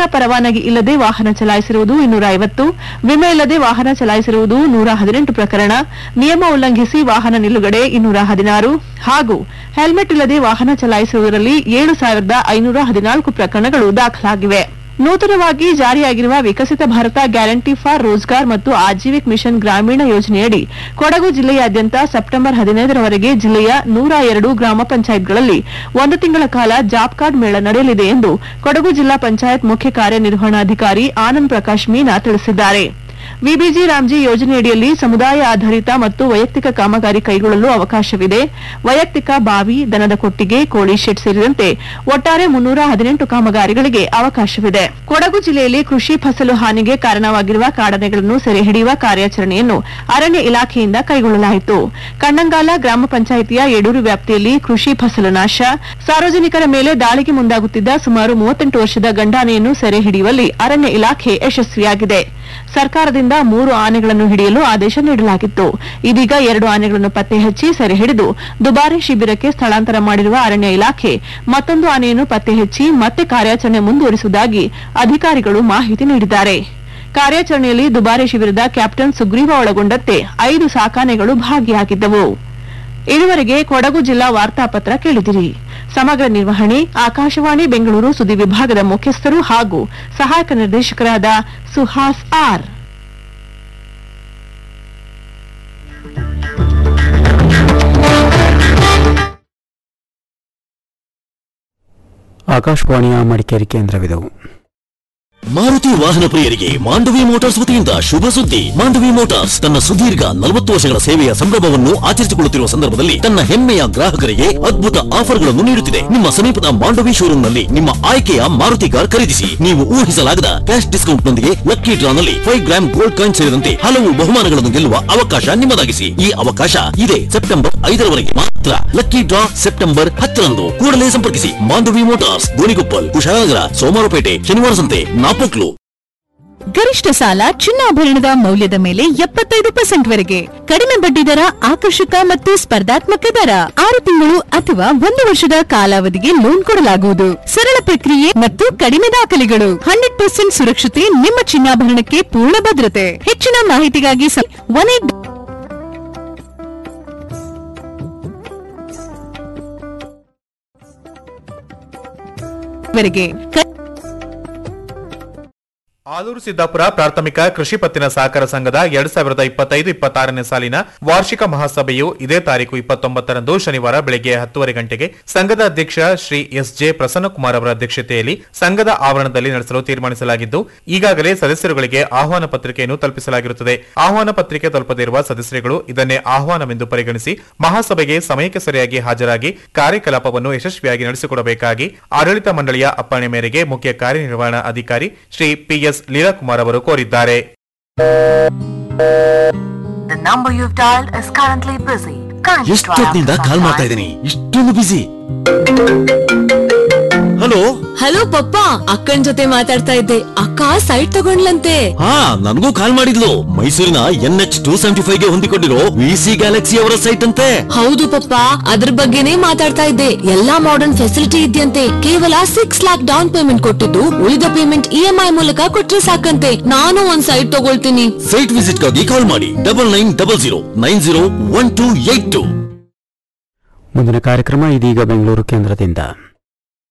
ವಾಹನ ಪರವಾನಗಿ ಇಲ್ಲದೆ ವಾಹನ ಚಲಾಯಿಸಿರುವುದು ಇನ್ನೂರ ಐವತ್ತು ವಿಮೆ ಇಲ್ಲದೆ ವಾಹನ ಚಲಾಯಿಸಿರುವುದು ನೂರ ಹದಿನೆಂಟು ಪ್ರಕರಣ ನಿಯಮ ಉಲ್ಲಂಘಿಸಿ ವಾಹನ ನಿಲುಗಡೆ ಇನ್ನೂರ ಹದಿನಾರು ಹಾಗೂ ಹೆಲ್ಮೆಟ್ ಇಲ್ಲದೆ ವಾಹನ ಚಲಾಯಿಸಿರುವುದರಲ್ಲಿ ಏಳು ಸಾವಿರದ ಐನೂರ ಹದಿನಾಲ್ಕು ಪ್ರಕರಣಗಳು ದಾಖಲಾಗಿವೆ ನೂತನವಾಗಿ ಜಾರಿಯಾಗಿರುವ ವಿಕಸಿತ ಭಾರತ ಗ್ಯಾರಂಟಿ ಫಾರ್ ರೋಜ್ಗಾರ್ ಮತ್ತು ಆಜೀವಿಕ್ ಮಿಷನ್ ಗ್ರಾಮೀಣ ಯೋಜನೆಯಡಿ ಕೊಡಗು ಜಿಲ್ಲೆಯಾದ್ಯಂತ ಸೆಪ್ಟೆಂಬರ್ ಹದಿನೈದರವರೆಗೆ ಜಿಲ್ಲೆಯ ನೂರ ಎರಡು ಗ್ರಾಮ ಪಂಚಾಯತ್ಗಳಲ್ಲಿ ಒಂದು ತಿಂಗಳ ಕಾಲ ಜಾಬ್ ಕಾರ್ಡ್ ಮೇಳ ನಡೆಯಲಿದೆ ಎಂದು ಕೊಡಗು ಜಿಲ್ಲಾ ಪಂಚಾಯತ್ ಮುಖ್ಯ ಕಾರ್ಯನಿರ್ವಹಣಾಧಿಕಾರಿ ಆನಂದ್ ಪ್ರಕಾಶ್ ಮೀನಾ ತಿಳಿಸಿದ್ದಾರೆ ವಿಬಿಜಿ ರಾಮ್ಜಿ ಯೋಜನೆಯಡಿಯಲ್ಲಿ ಸಮುದಾಯ ಆಧಾರಿತ ಮತ್ತು ವೈಯಕ್ತಿಕ ಕಾಮಗಾರಿ ಕೈಗೊಳ್ಳಲು ಅವಕಾಶವಿದೆ ವೈಯಕ್ತಿಕ ಬಾವಿ ದನದ ಕೊಟ್ಟಿಗೆ ಕೋಳಿ ಶೆಡ್ ಸೇರಿದಂತೆ ಒಟ್ಟಾರೆ ಮುನ್ನೂರ ಹದಿನೆಂಟು ಕಾಮಗಾರಿಗಳಿಗೆ ಅವಕಾಶವಿದೆ ಕೊಡಗು ಜಿಲ್ಲೆಯಲ್ಲಿ ಕೃಷಿ ಫಸಲು ಹಾನಿಗೆ ಕಾರಣವಾಗಿರುವ ಕಾಡನೆಗಳನ್ನು ಸೆರೆ ಹಿಡಿಯುವ ಕಾರ್ಯಾಚರಣೆಯನ್ನು ಅರಣ್ಯ ಇಲಾಖೆಯಿಂದ ಕೈಗೊಳ್ಳಲಾಯಿತು ಕಣ್ಣಂಗಾಲ ಗ್ರಾಮ ಪಂಚಾಯಿತಿಯ ಯಡೂರು ವ್ಯಾಪ್ತಿಯಲ್ಲಿ ಕೃಷಿ ಫಸಲು ನಾಶ ಸಾರ್ವಜನಿಕರ ಮೇಲೆ ದಾಳಿಗೆ ಮುಂದಾಗುತ್ತಿದ್ದ ಸುಮಾರು ಮೂವತ್ತೆಂಟು ವರ್ಷದ ಗಂಡಾನೆಯನ್ನು ಸೆರೆ ಹಿಡಿಯುವಲ್ಲಿ ಅರಣ್ಯ ಇಲಾಖೆ ಯಶಸ್ವಿಯಾಗಿದೆ ಸರ್ಕಾರದಿಂದ ಮೂರು ಆನೆಗಳನ್ನು ಹಿಡಿಯಲು ಆದೇಶ ನೀಡಲಾಗಿತ್ತು ಇದೀಗ ಎರಡು ಆನೆಗಳನ್ನು ಪತ್ತೆ ಹಚ್ಚಿ ಸೆರೆ ಹಿಡಿದು ದುಬಾರಿ ಶಿಬಿರಕ್ಕೆ ಸ್ಥಳಾಂತರ ಮಾಡಿರುವ ಅರಣ್ಯ ಇಲಾಖೆ ಮತ್ತೊಂದು ಆನೆಯನ್ನು ಪತ್ತೆ ಹಚ್ಚಿ ಮತ್ತೆ ಕಾರ್ಯಾಚರಣೆ ಮುಂದುವರಿಸುವುದಾಗಿ ಅಧಿಕಾರಿಗಳು ಮಾಹಿತಿ ನೀಡಿದ್ದಾರೆ ಕಾರ್ಯಾಚರಣೆಯಲ್ಲಿ ದುಬಾರಿ ಶಿಬಿರದ ಕ್ಯಾಪ್ಟನ್ ಸುಗ್ರೀವ ಒಳಗೊಂಡಂತೆ ಐದು ಸಾಕಾನೆಗಳು ಭಾಗಿಯಾಗಿದ್ದವು ಇದುವರೆಗೆ ಕೊಡಗು ಜಿಲ್ಲಾ ವಾರ್ತಾಪತ್ರ ಕೇಳಿದಿರಿ ಸಮಗ್ರ ನಿರ್ವಹಣೆ ಆಕಾಶವಾಣಿ ಬೆಂಗಳೂರು ಸುದ್ದಿ ವಿಭಾಗದ ಮುಖ್ಯಸ್ಥರು ಹಾಗೂ ಸಹಾಯಕ ನಿರ್ದೇಶಕರಾದ ಸುಹಾಸ್ ಆರ್ ಆಕಾಶವಾಣಿಯ ಮಡಿಕೇರಿ ಕೇಂದ್ರವಿದವು ಮಾರುತಿ ವಾಹನ ಪ್ರಿಯರಿಗೆ ಮಾಂಡವಿ ಮೋಟಾರ್ಸ್ ವತಿಯಿಂದ ಶುಭ ಸುದ್ದಿ ಮಾಂಡವಿ ಮೋಟಾರ್ಸ್ ತನ್ನ ಸುದೀರ್ಘ ನಲವತ್ತು ವರ್ಷಗಳ ಸೇವೆಯ ಸಂಭ್ರಮವನ್ನು ಆಚರಿಸಿಕೊಳ್ಳುತ್ತಿರುವ ಸಂದರ್ಭದಲ್ಲಿ ತನ್ನ ಹೆಮ್ಮೆಯ ಗ್ರಾಹಕರಿಗೆ ಅದ್ಭುತ ಆಫರ್ಗಳನ್ನು ನೀಡುತ್ತಿದೆ ನಿಮ್ಮ ಸಮೀಪದ ಮಾಂಡವಿ ಶೋರೂಮ್ನಲ್ಲಿ ನಿಮ್ಮ ಆಯ್ಕೆಯ ಮಾರುತಿ ಕಾರ್ ಖರೀದಿಸಿ ನೀವು ಊಹಿಸಲಾಗದ ಕ್ಯಾಶ್ ಡಿಸ್ಕೌಂಟ್ ನೊಂದಿಗೆ ಲಕ್ಕಿ ಡ್ರಾನಲ್ಲಿ ಫೈವ್ ಗ್ರಾಮ್ ಗೋಲ್ಡ್ ಕಾಯಿನ್ ಸೇರಿದಂತೆ ಹಲವು ಬಹುಮಾನಗಳನ್ನು ಗೆಲ್ಲುವ ಅವಕಾಶ ನಿಮ್ಮದಾಗಿಸಿ ಈ ಅವಕಾಶ ಇದೆ ಸೆಪ್ಟೆಂಬರ್ ಐದರವರೆಗೆ ಮಾತ್ರ ಲಕ್ಕಿ ಡ್ರಾ ಸೆಪ್ಟೆಂಬರ್ ಹತ್ತರಂದು ಕೂಡಲೇ ಸಂಪರ್ಕಿಸಿ ಮಾಂಡವಿ ಮೋಟಾರ್ಸ್ ಗೋಣಿಕೊಪ್ಪಲ್ ಕುಶಾಲನಗರ ಸೋಮವಾರಪೇಟೆ ಶನಿವಾರ ಸಂತೆ ನಾಪೋಕ್ಲು ಗರಿಷ್ಠ ಸಾಲ ಚಿನ್ನಾಭರಣದ ಮೌಲ್ಯದ ಮೇಲೆ ಎಪ್ಪತ್ತೈದು ಪರ್ಸೆಂಟ್ ವರೆಗೆ ಕಡಿಮೆ ಬಡ್ಡಿ ದರ ಆಕರ್ಷಕ ಮತ್ತು ಸ್ಪರ್ಧಾತ್ಮಕ ದರ ಆರು ತಿಂಗಳು ಅಥವಾ ಒಂದು ವರ್ಷದ ಕಾಲಾವಧಿಗೆ ಲೋನ್ ಕೊಡಲಾಗುವುದು ಸರಳ ಪ್ರಕ್ರಿಯೆ ಮತ್ತು ಕಡಿಮೆ ದಾಖಲೆಗಳು ಹಂಡ್ರೆಡ್ ಪರ್ಸೆಂಟ್ ಸುರಕ್ಷತೆ ನಿಮ್ಮ ಚಿನ್ನಾಭರಣಕ್ಕೆ ಪೂರ್ಣ ಭದ್ರತೆ ಹೆಚ್ಚಿನ ಮಾಹಿತಿಗಾಗಿ ಒನ್ ಏಟ್ ವರೆಗೆ ಆಲೂರು ಸಿದ್ದಾಪುರ ಪ್ರಾಥಮಿಕ ಕೃಷಿ ಪತ್ತಿನ ಸಹಕಾರ ಸಂಘದ ಎರಡ್ ಸಾವಿರದ ಇಪ್ಪತ್ತೈದು ಇಪ್ಪತ್ತಾರನೇ ಸಾಲಿನ ವಾರ್ಷಿಕ ಮಹಾಸಭೆಯು ಇದೇ ತಾರೀಕು ಇಪ್ಪತ್ತೊಂಬತ್ತರಂದು ಶನಿವಾರ ಬೆಳಗ್ಗೆ ಹತ್ತುವರೆ ಗಂಟೆಗೆ ಸಂಘದ ಅಧ್ಯಕ್ಷ ಶ್ರೀ ಎಸ್ ಜೆ ಪ್ರಸನ್ನಕುಮಾರ್ ಅವರ ಅಧ್ಯಕ್ಷತೆಯಲ್ಲಿ ಸಂಘದ ಆವರಣದಲ್ಲಿ ನಡೆಸಲು ತೀರ್ಮಾನಿಸಲಾಗಿದ್ದು ಈಗಾಗಲೇ ಸದಸ್ಯರುಗಳಿಗೆ ಆಹ್ವಾನ ಪತ್ರಿಕೆಯನ್ನು ತಲುಪಿಸಲಾಗಿರುತ್ತದೆ ಆಹ್ವಾನ ಪತ್ರಿಕೆ ತಲುಪದಿರುವ ಸದಸ್ಯರುಗಳು ಇದನ್ನೇ ಆಹ್ವಾನವೆಂದು ಪರಿಗಣಿಸಿ ಮಹಾಸಭೆಗೆ ಸಮಯಕ್ಕೆ ಸರಿಯಾಗಿ ಹಾಜರಾಗಿ ಕಾರ್ಯಕಲಾಪವನ್ನು ಯಶಸ್ವಿಯಾಗಿ ನಡೆಸಿಕೊಡಬೇಕಾಗಿ ಆಡಳಿತ ಮಂಡಳಿಯ ಅಪ್ಪಣೆ ಮೇರೆಗೆ ಮುಖ್ಯ ಕಾರ್ಯನಿರ್ವಹಣಾ ಅಧಿಕಾರಿ ಶ್ರೀ ಪಿಎಸ್ ಲೀಲಾಕುಮಾರ್ ಅವರು ಕೋರಿದ್ದಾರೆ The number you've dialed is currently busy. Kindly try ಎಷ್ಟೊತ್ತಿನಿಂದ after call some ಮಾಡ್ತಾ time. ಇದ್ದೀನಿ ಇಷ್ಟೊಂದು ಬಿಸಿ ಹಲೋ ಹಲೋ ಪಪ್ಪ ಅಕ್ಕನ್ ಜೊತೆ ಮಾತಾಡ್ತಾ ಇದ್ದೆ ಅಕ್ಕ ಸೈಟ್ ತಗೊಂಡ್ಲಂತೆ ಹಾ ನನಗೂ ಕಾಲ್ ಮಾಡಿದ್ಲು ಮೈಸೂರಿನ N H two seventy five ಗೆ ಹೊಂದಿಕೊಂಡಿರೋ ವಿ ಸಿ ಗ್ಯಾಲಕ್ಸಿ ಅವರ ಸೈಟ್ ಅಂತೆ ಹೌದು ಪಪ್ಪ ಅದ್ರ ಬಗ್ಗೆನೇ ಮಾತಾಡ್ತಾ ಇದ್ದೆ ಎಲ್ಲಾ ಮಾಡರ್ನ್ ಫೆಸಿಲಿಟಿ ಇದೆಯಂತೆ ಕೇವಲ ಸಿಕ್ಸ್ ಲ್ಯಾಕ್ ಡೌನ್ ಪೇಮೆಂಟ್ ಕೊಟ್ಟಿದ್ದು ಉಳಿದ ಪೇಮೆಂಟ್ ಇ ಎಂ ಐ ಮೂಲಕ ಕೊಟ್ರೆ ಸಾಕಂತೆ ನಾನು ಒಂದ್ ಸೈಟ್ ತಗೊಳ್ತೀನಿ ಸೈಟ್ ವಿಸಿಟ್ ಗಾಗಿ ಕಾಲ್ ಮಾಡಿ double nine double zero nine zero one two eight two ಮುಂದಿನ ಕಾರ್ಯಕ್ರಮ ಇದೀಗ ಬೆಂಗಳೂರು ಕೇಂದ್ರದಿಂದ